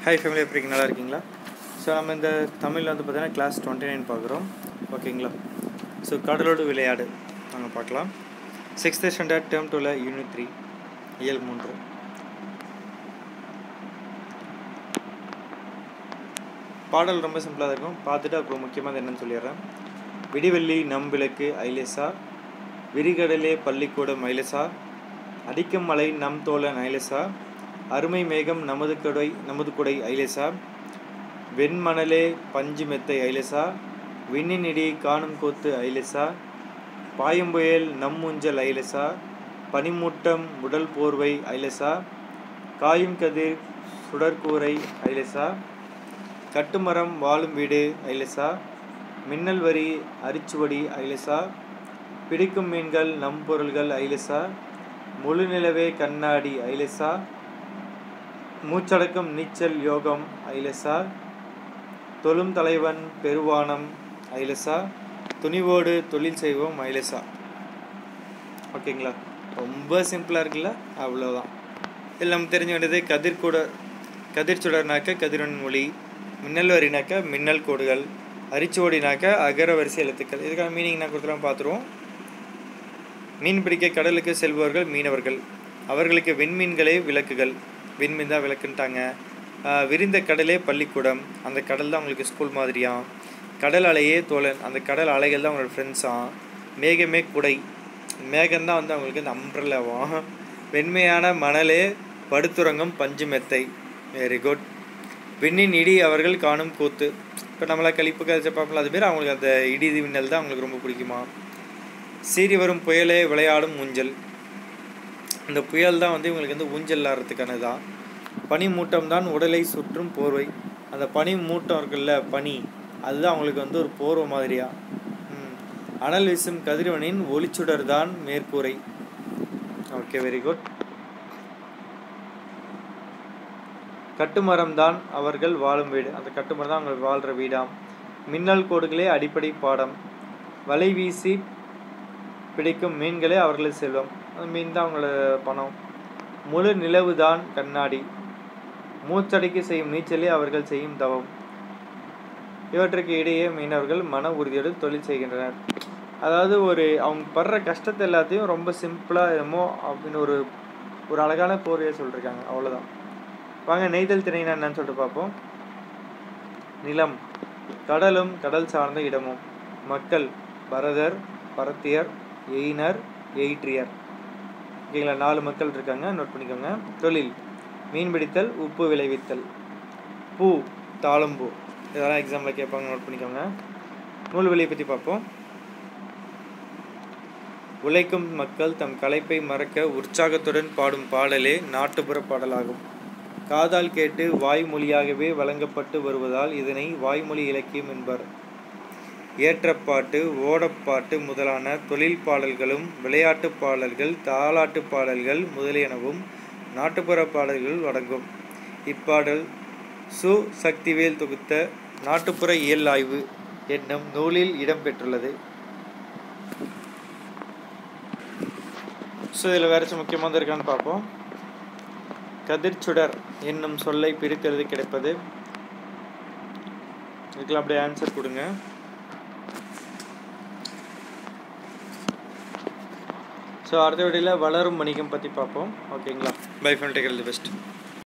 Hi family எப்படி இருக்கீங்க? நல்லா இருக்கீங்களா ஸோ நம்ம இந்த தமிழில் வந்து பார்த்தீங்கன்னா கிளாஸ் டுவெண்ட்டி நைன் பார்க்குறோம் ஓகேங்களா ஸோ கடலோடு விளையாடு நாங்கள் பார்க்கலாம் சிக்ஸ்த்து ஸ்டாண்டர்ட் டேர்ம் டூவில் யூனிட் த்ரீ இயல் மூன்று பாடல் ரொம்ப சிம்பிளாக இருக்கும் பார்த்துட்டு அப்புறம் முக்கியமானது என்னன்னு சொல்லிடுறேன் விடிவெள்ளி நம் விளக்கு ஐலேசா விரிகடலே பள்ளிக்கூடம் ஐலேசா அடிக்கும் மலை நம் தோழன் ஐலேசா அருமை மேகம் நமது கொடை நமது குடை ஐலேசா வெண்மணலே பஞ்சு மெத்தை ஐலேசா விண்ணின் இடி காணும் கூத்து ஐலேசா பாயம்புயல் நம் ஊஞ்சல் ஐலேசா பனிமூட்டம் உடல் போர்வை ஐலேசா காயும் கதிர் சுடற்கூரை ஐலேசா கட்டுமரம் வாழும் வீடு ஐலேசா மின்னல் வரி அரிச்சுவடி ஐலேசா பிடிக்கும் மீன்கள் நம் பொருள்கள் ஐலேசா முழு நிலவே கண்ணாடி ஐலேசா மூச்சடக்கம் நீச்சல் யோகம் ஐலசா தொழும் தலைவன் பெருவானம் ஐலசா துணிவோடு தொழில் செய்வோம் ஐலசா ஓகேங்களா ரொம்ப சிம்பிளாக இருக்குல்ல அவ்வளோதான் இதில் நம்ம தெரிஞ்ச வேண்டியது கதிர் கூட கதிர் சுடர்னாக்க கதிரன் மொழி மின்னல் வரினாக்க மின்னல் கோடுகள் அரிச்சுவடினாக்க அகர வரிசை எழுத்துக்கள் இதுக்கான மீனிங் நான் கொடுத்துலாம் பார்த்துருவோம் மீன் பிடிக்க கடலுக்கு செல்பவர்கள் மீனவர்கள் அவர்களுக்கு விண்மீன்களே விளக்குகள் விண்மீன் தான் விளக்குன்ட்டாங்க விரிந்த கடலே பள்ளிக்கூடம் அந்த கடல் தான் உங்களுக்கு ஸ்கூல் மாதிரியாம் கடல் அலையே தோழன் அந்த கடல் அலைகள் தான் அவங்களோட ஃப்ரெண்ட்ஸாம் மேகமே குடை மேகம்தான் வந்து அவங்களுக்கு இந்த அம்ப்ரல்லாவும் வெண்மையான மணலே படுத்துறங்கம் பஞ்சு மெத்தை வெரி குட் விண்ணின் இடி அவர்கள் காணும் கூத்து இப்போ நம்மளை கழிப்பு கழிச்ச பார்ப்போம் அது பேர் அவங்களுக்கு அந்த இடி மின்னல் தான் அவங்களுக்கு ரொம்ப பிடிக்குமா சீறி வரும் புயலே விளையாடும் ஊஞ்சல் இந்த புயல் தான் வந்து இவங்களுக்கு வந்து ஊஞ்சல் ஆடுறதுக்கான தான் பனி மூட்டம் தான் உடலை சுற்றும் போர்வை அந்த பனி மூட்டம் இருக்குல்ல பனி அதுதான் அவங்களுக்கு வந்து ஒரு போர்வை மாதிரியா அனல் வீசும் கதிரவனின் ஒளிச்சுடர் தான் மேற்கூரை ஓகே வெரி குட் கட்டுமரம் தான் அவர்கள் வாழும் வீடு அந்த கட்டுமரம் தான் அவங்க வாழ்கிற வீடாம் மின்னல் கோடுகளே அடிப்படை பாடம் வலை வீசி பிடிக்கும் மீன்களே அவர்களது செல்வம் அந்த மீன் தான் அவங்களோட பணம் முழு நிலவு தான் கண்ணாடி மூச்சடைக்கு செய்யும் நீச்சலே அவர்கள் செய்யும் தவம் இவற்றுக்கு இடையே மீனவர்கள் மன உறுதியோடு தொழில் செய்கின்றனர் அதாவது ஒரு அவங்க படுற கஷ்டத்தை எல்லாத்தையும் ரொம்ப சிம்பிளாக என்னமோ அப்படின்னு ஒரு ஒரு அழகான போர்வையை சொல்லியிருக்காங்க அவ்வளோதான் வாங்க நெய்தல் திணைனா என்னன்னு சொல்லிட்டு பார்ப்போம் நிலம் கடலும் கடல் சார்ந்த இடமும் மக்கள் பரதர் பரத்தியர் எயினர் எயிட்ரியர் ஓகேங்களா நாலு மக்கள் இருக்காங்க நோட் பண்ணிக்கோங்க தொழில் மீன் பிடித்தல் உப்பு விளைவித்தல் பூ தாளம்பூ இதெல்லாம் எக்ஸாம்பிள் கேட்பாங்க நோட் பண்ணிக்கோங்க நூல்வெளியை பற்றி பார்ப்போம் உழைக்கும் மக்கள் தம் களைப்பை மறக்க உற்சாகத்துடன் பாடும் பாடலே நாட்டுப்புற பாடலாகும் காதால் கேட்டு வாய்மொழியாகவே வழங்கப்பட்டு வருவதால் இதனை வாய்மொழி இலக்கியம் என்பர் ஏற்றப்பாட்டு ஓடப்பாட்டு முதலான தொழில் பாடல்களும் விளையாட்டு பாடல்கள் தாலாட்டு பாடல்கள் முதலியனவும் நாட்டுப்புற பாடல்கள் அடங்கும் இப்பாடல் சு சக்திவேல் தொகுத்த நாட்டுப்புற இயல் ஆய்வு என்னும் நூலில் இடம்பெற்றுள்ளது ஸோ இதில் வேறு முக்கியமாக இருக்கான்னு பார்ப்போம் கதிர்ச்சுடர் என்னும் சொல்லை பிரித்தெழுதி கிடைப்பது இதுக்கெல்லாம் அப்படியே ஆன்சர் கொடுங்க ஸோ அடுத்த வீடியோவில் வளரும் வணிகம் பற்றி பார்ப்போம் ஓகேங்களா bye fun taker the best